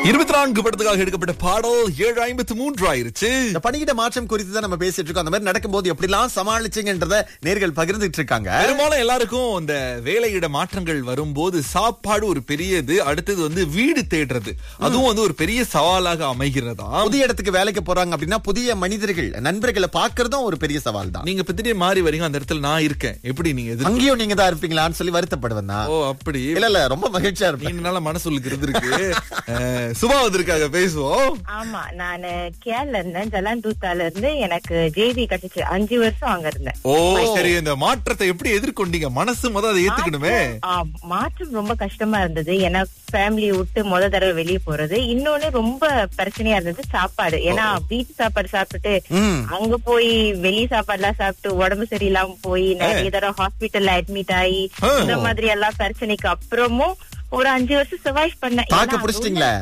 இருபத்தி நான்கு படத்துக்காக எடுக்கப்பட்ட பாடல் ஏழு ஐம்பத்தி மூன்று ஆயிருச்சு இந்த பணியிட மாற்றம் குறித்து தான் நம்ம பேசிட்டு இருக்கோம் அந்த மாதிரி நடக்கும்போது எப்படிலாம் சமாளிச்சீங்கன்றத நேர்கள் பகிர்ந்துட்டு இருக்காங்க பெரும்பாலும் எல்லாருக்கும் இந்த வேலையிட மாற்றங்கள் வரும்போது சாப்பாடு ஒரு பெரியது அடுத்தது வந்து வீடு தேடுறது அதுவும் வந்து ஒரு பெரிய சவாலாக அமைகிறதா புதிய இடத்துக்கு வேலைக்கு போறாங்க அப்படின்னா புதிய மனிதர்கள் நண்பர்களை பாக்குறதும் ஒரு பெரிய சவால் தான் நீங்க இப்ப திடீர்னு மாறி வரீங்க அந்த இடத்துல நான் இருக்கேன் எப்படி நீங்க எதிர் அங்கேயும் நீங்க தான் இருப்பீங்களான்னு சொல்லி வருத்தப்படுவேன் தான் ஓ அப்படி இல்ல இல்ல ரொம்ப மகிழ்ச்சியா இருப்பேன் நீண்ட நாள மனசுக்கு இருந்திருக்கு அஹ், சுபா வந்திருக்காங்க பேசுவோம் ஆமா நானு கேரள இருந்தேன் ஜலாந்தூத்தால இருந்து எனக்கு ஜேவி கிடைச்சிச்சு அஞ்சு வருஷம் அங்க இருந்தேன் ஓ சரி இந்த மாற்றத்தை எப்படி எதிர்கொண்டீங்க மனசு முத அதை ஏத்துக்கணுமே ஆ, மாற்றம் ரொம்ப கஷ்டமா இருந்தது ஏன்னா ஃபேமிலியை விட்டு முத தடவை வெளியே போறது இன்னொன்னு ரொம்ப பிரச்சனையா இருந்தது சாப்பாடு ஏன்னா வீட்டு சாப்பாடு சாப்பிட்டுட்டு ம். அங்க போய் வெளி சாப்பாடு எல்லாம் சாப்பிட்டு உடம்பு சரியில்லாம போய் நிறைய தடவை ஹாஸ்பிட்டல்ல அட்மிட் ஆகி ஆ. இந்த மாதிரி எல்லாம் பிரச்சனைக்கு அப்புறமும் ஒரு அஞ்சு வருஷம் சர்வைவ் பண்ணேன் தாக்கு ஏன்னா அங்க பிடிச்சிட்டீங்களே?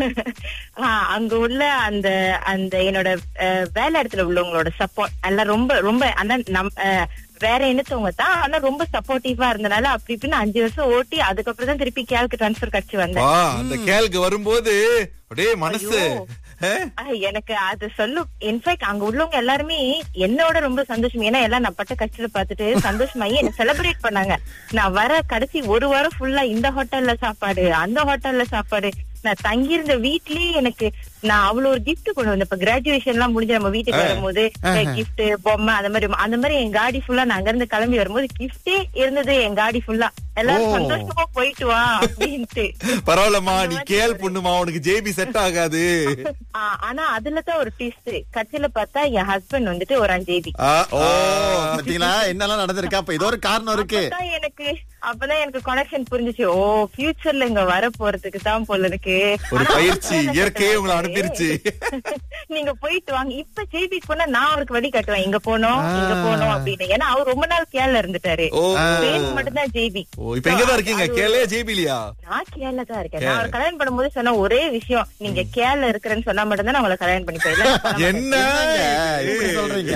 ஆ, அங்க உள்ள அந்த அந்த என்னோட அஹ், வேலை இடத்துல உள்ளவங்களோட சப்போர்ட் எல்லாம் ரொம்ப ரொம்ப ஆனா நம் அஹ், வேற இனத்தவங்க தான் ஆனா ரொம்ப சப்போர்ட்டிவா இருந்தனால அப்படி இப்படின்னு அஞ்சு வருஷம் ஓட்டி அதுக்கப்புறம் தான் திருப்பி கேளுக்கு ட்ரான்ஸ்பர் கிடைச்சு வந்தேன் வா அந்த கேளுக்கு வரும்போது அப்படியே மனசு ஐயோ. அஹ், ஆ, எனக்கு அது சொல்லும் இன்ஃபேக்ட் அங்க உள்ளவங்க எல்லாருமே என்னோட ரொம்ப சந்தோஷம் ஏன்னா எல்லாம் நான் பட்ட கஷ்டத்தை பார்த்துட்டு சந்தோஷமாயி என்ன செலிப்ரேட் பண்ணாங்க நான் வர கடைசி ஒரு வாரம் ஃபுல்லா இந்த ஹோட்டல்ல சாப்பாடு அந்த ஹோட்டல்ல சாப்பாடு நான் தங்கியிருந்த வீட்லயே எனக்கு நான் அவ்வளவு ஒரு gift கொண்டு வந்தேன் இப்ப கிராஜுவேஷன் எல்லாம் முடிஞ்சு நம்ம வீட்டுக்கு வரும்போது கிஃப்ட் பொம்மை அந்த மாதிரி அந்த மாதிரி என் காடி ஃபுல்லா நான் அங்க இருந்து கிளம்பி வரும்போது கிஃப்டே இருந்தது என் காடி ஃபுல்லா எல்லாரும் ஓ. சந்தோஷமா போயிட்டு வா அப்படின்ட்டு பரவாயில்லம்மா நீ கேள் பொண்ணுமா உனக்கு ஜேபி செட் ஆகாது ஆ, ஆனா அதுலதான் ஒரு ட்விஸ்ட் கட்சியில பார்த்தா என் ஹஸ்பண்ட் வந்துட்டு ஒரு அஞ்சேபி ஆ, ஓ ஆ. பாத்தீங்களா என்னெல்லாம் நடந்திருக்கு அப்ப ஏதோ ஒரு காரணம் இருக்கு அப்பதான் எனக்கு அப்பதான் எனக்கு கனெக்ஷன் புரிஞ்சுச்சு ஓ ஃபியூச்சர்ல இங்க வர போறதுக்கு தான் போல இருக்கு ஒரு ஆனா பயிற்சி அப்பதான் இயற்கையே உங்களை எனக்கு அனுப்பிருச்சு நீங்க போயிட்டு வாங்க இப்ப ஜேபி போனா நான் அவருக்கு வழி காட்டுவேன் இங்க போனோம் இங்க போனோம் அப்படின்னு ஏன்னா அவர் ரொம்ப நாள் கேரள இருந்துட்டாரு ஓ பேர் மட்டும்தான் ஜேபி ஓ இப்ப எங்கதான் இருக்கீங்க கேளே ஜேபிலியா நான் கேரள தான் இருக்கேன் நான் அவர் கல்யாணம் பண்ணும்போது சொன்ன ஒரே விஷயம் நீங்க கேரள இருக்கிறேன்னு சொன்னா மட்டும்தான் நான் உங்களை கல்யாணம் பண்ணிப்பேன் என்ன என்னங்க, இப்படி சொல்றீங்க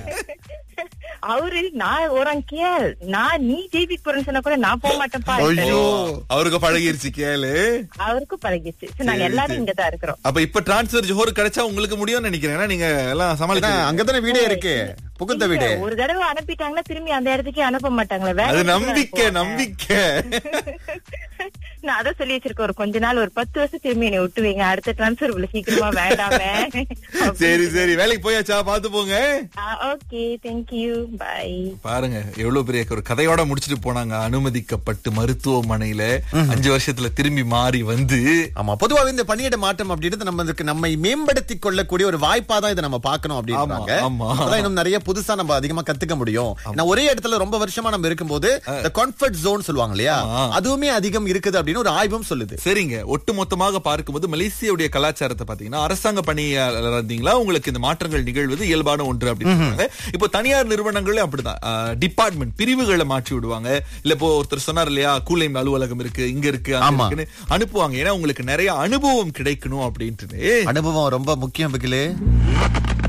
அவரு நான் ஒரு கேள் நான் நீ ஜெயிபிக்கு போறேன்னு சொன்னா கூட நான் போக மாட்டேன்ப்பா ஐயோ. அவருக்கு பழகிருச்சு கேளு அவருக்கும் பழகிச்சு So, நாங்க சரி, எல்லாரும் சரி. இங்கதான் இருக்கிறோம் அப்ப இப்ப டிரான்ஸ்பர் ஜோஹர் கிடைச்சா உங்களுக்கு முடியும்னு நினைக்கிறேன் ஏன்னா நீங்க எல்லாம் ஏன்னா, சமாளிக்க அங்கதானே வீடே இருக்கு புகுந்த வீடு இல்ல, ஒரு தடவை அனுப்பிட்டாங்கன்னா திரும்பி அந்த இடத்துக்கே அனுப்ப மாட்டாங்களே வேற அது இடத்துக்கு தான் நம்பிக்கை போவாங்க. நம்பிக்கை நான் அதான் சொல்லி வச்சிருக்கேன் ஒரு கொஞ்ச நாள் ஒரு பத்து வருஷம் திரும்பி என்னை விட்டுவீங்க அடுத்த டிரான்ஸ்பர் இவ்வளவு சீக்கிரமா வேண்டாமே சரி சரி வேலைக்கு போயாச்சா பாத்து போங்க ஓகே தேங்க்யூ பை பாருங்க எவ்வளவு பெரிய ஒரு கதையோட முடிச்சிட்டு போனாங்க அனுமதிக்கப்பட்டு மருத்துவமனையில அஞ்சு வருஷத்துல திரும்பி மாறி வந்து ஆமா பொதுவாவே இந்த பணியிட மாற்றம் அப்படின்றது நம்ம இதுக்கு நம்மை மேம்படுத்திக் கொள்ளக்கூடிய ஒரு வாய்ப்பா தான் இதை நம்ம பார்க்கணும் அப்படின்றாங்க ஆமா, ஆமா. அப்பதான் இன்னும் நிறைய புதுசா நம்ம அதிகமா கத்துக்க முடியும் ஏன்னா ஒரே இடத்துல ரொம்ப வருஷமா நம்ம இருக்கும்போது இந்த கம்ஃபர்ட் ஜோன் சொல்லுவாங்க இல்லையா ஆமா. அதுவுமே அதிகம் இருக்குது அப்படின்னு ஒரு ஆய்வும் சொல்லுது சரிங்க ஒட்டு மொத்தமாக பார்க்கும்போது மலேசியாவுடைய கலாச்சாரத்தை பாத்தீங்கன்னா அரசாங்க பணியாளர் இருந்தீங்களா உங்களுக்கு இந்த மாற்றங்கள் நிகழ்வது இயல்பான ஒன்று அப்படின்னு சொல்றாங்க இப்போ தனியார் நிறுவனங்களே அப்படிதான் டிபார்ட்மெண்ட் பிரிவுகளை மாற்றி விடுவாங்க இல்ல இப்போ ஒருத்தர் சொன்னார் இல்லையா கூலைம் அலுவலகம் இருக்கு இங்க இருக்கு அங்க ஆமா. இருக்குன்னு அனுப்புவாங்க ஏன்னா உங்களுக்கு நிறைய அனுபவம் கிடைக்கணும் அப்படின்ட்டு அனுபவம் ரொம்ப முக்கியம் பிகிலே